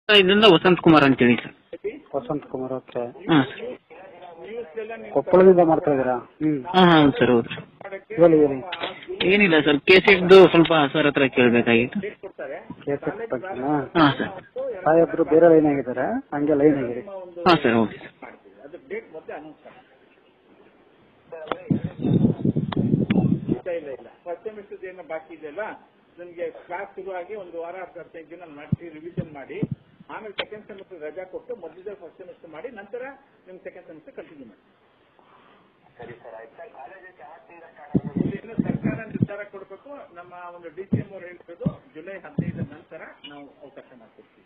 ಇದರಿಂದ ವಸಂತ್ ಕುಮಾರ್ ಅಂತೇಳಿ sir Vasanth Kumar okay ಹಾಂ ಸರ್ ಕೊಪ್ಪಳದಿಂದ ಮಾಡ್ತಾ ಇದ್ದೀರಾ ಹ್ಞೂ ಹಾಂ ಹೌದು ಸರ್ ಹೌದು ಹೇಳಿ ಹೇಳಿ ಏನಿಲ್ಲ ಸರ್ ಕೇಸೆಟ್ದು ಸ್ವಲ್ಪ ಸರ್ ಹತ್ರ ಕೇಳಬೇಕಾಗಿತ್ತು ಕೇಸ್ ಬಗ್ಗೆನಾ ಹಾಂ ಸರ್ ಸಾಹೇಬ್ರು ಬೇರೆ ಲೈನ್ ಆಗಿದ್ದಾರೆ ಹಂಗೆ ಲೈನ್ ಆಗಿರಿ ಹಾಂ ಸರ್ ಓಕೆ ಸರ್ ಇಲ್ಲ ಇಲ್ಲ ಫಸ್ಟ್ ಸೆಮಿಸ್ಟರ್ ಏನು ಬಾಕಿ ಇದೆಯಲ್ಲ ನನಗೆ ಕ್ಲಾಸ್ ಶುರುವಾಗಿ ಒಂದು ವಾರ ಹದಿನೈದು ದಿನ ಮಾಡಿ ರಿವಿಷನ್ ಮಾಡಿ ಆಮೇಲೆ ಸೆಕೆಂಡ್ ಸೆಮಿಸ್ಟರ್ ರಜಾ ಕೊಟ್ಟು ಮೊದಲಿಗೆ ಫಸ್ಟ್ ಸೆಮಿಸ್ಟರ್ ಮಾಡಿ ನಂತರ ನಿಮ್ಗೆ ಸೆಕೆಂಡ್ ಸೆಮಿಸ್ಟರ್ ಕಂಟಿನ್ಯೂ ಮಾಡಿ ಇನ್ನು ಸರ್ಕಾರ ನಿರ್ಧಾರ ಕೊಡಬೇಕು ನಮ್ಮ ಒಂದು ಡಿ ಸಿ ಎಂ ಅವ್ರು ಹೇಳ್ತಿರೋದು ಜುಲೈ ಹದಿನೈದರ ನಂತರ ನಾವು ಅವಕಾಶ ಮಾಡ್ಕೊಡ್ತೀವಿ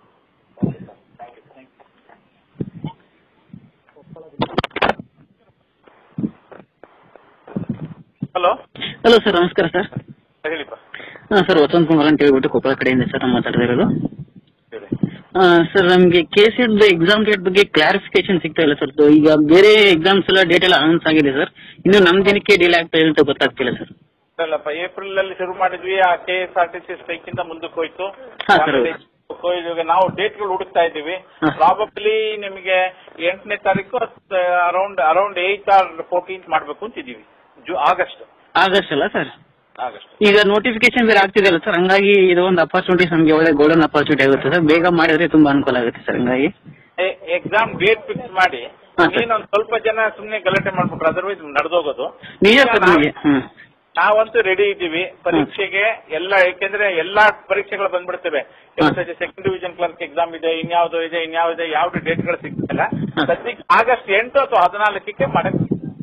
ಹಲೋ ಹಲೋ ಸರ್ ನಮಸ್ಕಾರ ಸರ್ ಹೇಳಿಪ್ಪ ಹಾಂ ಸರ್ ವಸಂತ್ ಕುಮಾರ್ ಅಂತ ಹೇಳ್ಬಿಟ್ಟು ಕೊಪ್ಪಳ ಕಡೆಯಿಂದ ಸರ್ ನಾವು ಮಾತಾಡ್ತಿರೋದು ಹೇಳಿ ಸರ್ ನಮಗೆ ಕೇಸೆಟ್ ಎಕ್ಸಾಮ್ ಡೇಟ್ ಬಗ್ಗೆ ಕ್ಲಾರಿಫಿಕೇಶನ್ ಸಿಗ್ತಾ ಇಲ್ಲ ಸರ್ ಈಗ ಬೇರೆ ಎಕ್ಸಾಮ್ಸ್ ಎಲ್ಲ ಡೇಟ್ ಎಲ್ಲ ಅನೌನ್ಸ್ ಆಗಿದೆ ಸರ್ ಇನ್ನು ನಮ್ಮ ದಿನಕ್ಕೆ ಡಿಲೇ ಆಗ್ತಾ ಇದೆ ಅಂತ ಗೊತ್ತಾಗ್ತಿಲ್ಲ ಸರ್ ಅಲ್ಲಪ್ಪ ಏಪ್ರಿಲ್ ಅಲ್ಲಿ ಶುರು ಮಾಡಿದ್ವಿ ಆ K S R T C strike ಇಂದ ಮುಂದಕ್ಕೆ ಹೋಯ್ತು ಹಾ, ಸರ್. ಆಮೇಲೆ ಇವಾಗ ನಾವು ಡೇಟ್ಗಳು ಹುಡುಕ್ತಾ ಇದ್ದೀವಿ ಹಾ. ಪ್ರಾಬಬ್ಲಿ ನಿಮಗೆ ಎಂಟನೇ ತಾರೀಕು around around eighth or fourteenth ಮಾಡಬೇಕು ಅಂತಿದ್ದೀವಿ ಜೂ ಆಗಸ್ಟ್ ಆಗಸ್ಟ್ ಅಲ್ಲ ಸರ್ ಆಗಸ್ಟ್ ಈಗ ನೋಟಿಫಿಕೇಶನ್ ಬೇರೆ ಆಗ್ತಿದೆಯಲ್ಲ ಸರ್ ಹಂಗಾಗಿ ಇದು ಒಂದು ಅಪರ್ಚುನಿಟಿ ನಮಗೆ ಒಳ್ಳೆ ಗೋಲ್ಡನ್ ಅಪರ್ಚುನಿಟಿ ಆಗುತ್ತೆ ಸರ್ ಬೇಗ ಮಾಡಿದ್ರೆ ತುಂಬಾ ಅನುಕೂಲ ಆಗುತ್ತೆ ಸರ್ ಹಂಗಾಗಿ ಎಕ್ಸಾಮ್ ಡೇಟ್ ಫಿಕ್ಸ್ ಮಾಡಿ ಹಾ, ಸರ್. ಇನ್ನೊಂದು ಸ್ವಲ್ಪ ಜನ ಸುಮ್ಮನೆ ಗಲಾಟೆ ಮಾಡ್ಬಿಟ್ರು ಅದರ್ವೈಸ್ ನಡೆದೋಗೋದು ನಿಜ ಸರ್ ನಿಮಗೆ ಹ್ಮ್ ನಾವಂತೂ ರೆಡಿ ಇದ್ದೀವಿ ಪರೀಕ್ಷೆಗೆ ಎಲ್ಲ ಯಾಕೆಂದ್ರೆ ಎಲ್ಲಾ ಪರೀಕ್ಷೆಗಳು ಬಂದ್ಬಿಡ್ತವೆ ಹಾ. ಸೆಕೆಂಡ್ ಡಿವಿಷನ್ ಕ್ಲರ್ಕ್ ಎಕ್ಸಾಮ್ ಇದೆ ಇನ್ಯಾವುದೋ ಇದೆ ಇನ್ಯಾವುದೇ ಯಾವ್ದು ಡೇಟ್ಗಳು ಸಿಗ್ತಿಲ್ಲ ಹಾ. ಸದ್ಯಕ್ಕೆ ಆಗಸ್ಟ್ ಎಂಟು ಅಥವಾ ಹದಿನಾಲ್ಕಕ್ಕೆ ಮಾಡಕ್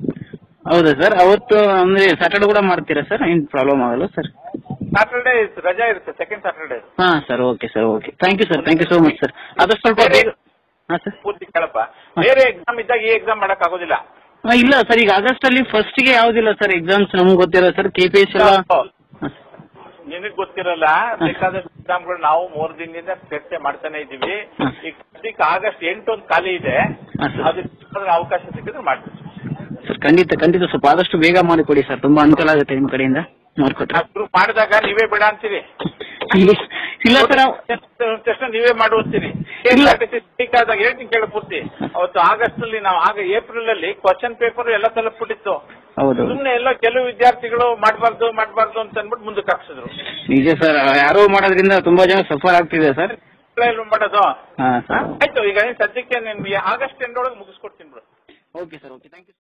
ಹೌದಾ ಸರ್ ಅವತ್ತು ಅಂದ್ರೆ ಸ್ಯಾಟರ್ಡೆ ಕೂಡ ಮಾಡ್ತೀರಾ ಸರ್ ಏನು ಪ್ರಾಬ್ಲಮ್ ಆಗಲ್ಲ ಸರ್ ಸಾಟರ್ಡೆ ರಜಾ ಇರುತ್ತೆ ಸೆಕೆಂಡ್ ಸಾಟರ್ಡೆ ಹಾ sir okay sir okay thank you sir thank you so much sir ಆದಷ್ಟು ಸ್ವಲ್ಪ ಬೇಗ ಹಾ ಸರ್ ಪೂರ್ತಿ ಕೇಳಪ್ಪ ಬೇರೆ ಎಕ್ಸಾಮ್ ಇದ್ದಾಗ ಈ ಎಕ್ಸಾಮ್ ಮಾಡಕ್ ಆಗೋದಿಲ್ಲ ಆ, ಇಲ್ಲ ಸರ್ ಈಗ ಆಗಸ್ಟ್ ಅಲ್ಲಿ ಫಸ್ಟ್ ಗೆ ಯಾವ್ದಿಲ್ಲ ಸರ್ ಎಕ್ಸಾಮ್ಸ್ ನಮ್ಗೆ ಗೊತ್ತಿಲ್ಲ ಸರ್ ಕೆ ಪಿ ಎಸ್ ಎಲ್ಲ ಹಾ, ಸರ್. ನಿನಗ್ ಗೊತ್ತಿರಲ್ಲ ಬೇಕಾದಷ್ಟು ಎಕ್ಸಾಮ್ಗಳು ನಾವು ಮೂರು ದಿನದಿಂದ ಚರ್ಚೆ ಮಾಡ್ತಾನೆ ಇದೀವಿ ಹಾ. ಈಗ ಸದ್ಯಕ್ಕೆ ಆಗಸ್ಟ್ ಎಂಟು ಒಂದು ಖಾಲಿ ಇದೆ ಹಾ, ಸರ್. ಅದಕ್ಕೆ ಅವಕಾಶ ಸಿಕ್ಕಿದ್ರೆ ಮಾಡ್ತೀವಿ ಸರ್ ಖಂಡಿತ ಖಂಡಿತ ಸ್ವಲ್ಪ ಆದಷ್ಟು ಬೇಗ ಮಾಡಿಕೊಡಿ ಸರ್ ತುಂಬಾ ಅನುಕೂಲ ಆಗುತ್ತೆ ನಿಮ್ಮ ಕಡೆಯಿಂದ ಮಾಡ್ಕೊಟ್ರೆ ನಾವು ಶುರು ಮಾಡಿದಾಗ ನೀವೇ ಬೇಡ ಅಂತೀರಿ ಇಲ್ಲ- ಇಲ್ಲ ಸರ್ ನಾವು ತಕ್ಷಣ ನೀವೇ ಮಾಡುವಂತೀರಿ ಇಲ್ಲ. ಆದಾಗ ಹೇಳ್ತೀನಿ ಕೇಳ ಪೂರ್ತಿ ಅವತ್ತು ಆಗಸ್ಟ್ ಅಲ್ಲಿ ನಾವು ಆಗ ಏಪ್ರಿಲ್ ಅಲ್ಲಿ ಕ್ವಶನ್ ಪೇಪರ್ ಎಲ್ಲ ತಲುಪಿಬಿಟ್ಟಿತ್ತು ಹೌದು ಸುಮ್ನೆ ಎಲ್ಲ ಕೆಲವು ವಿದ್ಯಾರ್ಥಿಗಳು ಮಾಡಬಾರ್ದು ಮಾಡಬಾರ್ದು ಅಂತ ಅಂದ್ಬಿಟ್ಟು ಮುಂದಕ್ಕೆ ಹಾಕ್ಸಿದ್ರು ನಿಜ ಸರ್ ಯಾರೋ ಮಾಡೋದ್ರಿಂದ ತುಂಬಾ ಜನ ಸಫರ್ ಆಗ್ತಿದೆ ಸರ್ ಏನ್ ಮಾಡೋದು ಹಾ ಸರ್ ಆಯ್ತು ಈಗ ನೀನ್ ಸದ್ಯಕ್ಕೆ ನಿನ್ಗೆ ಆಗಸ್ಟ್ ಎಂಡ್ ಒಳಗೆ ಮುಗಿಸ್ಕೊಡ್ತೀನಿ ಬಿಡು okay sir okay thank you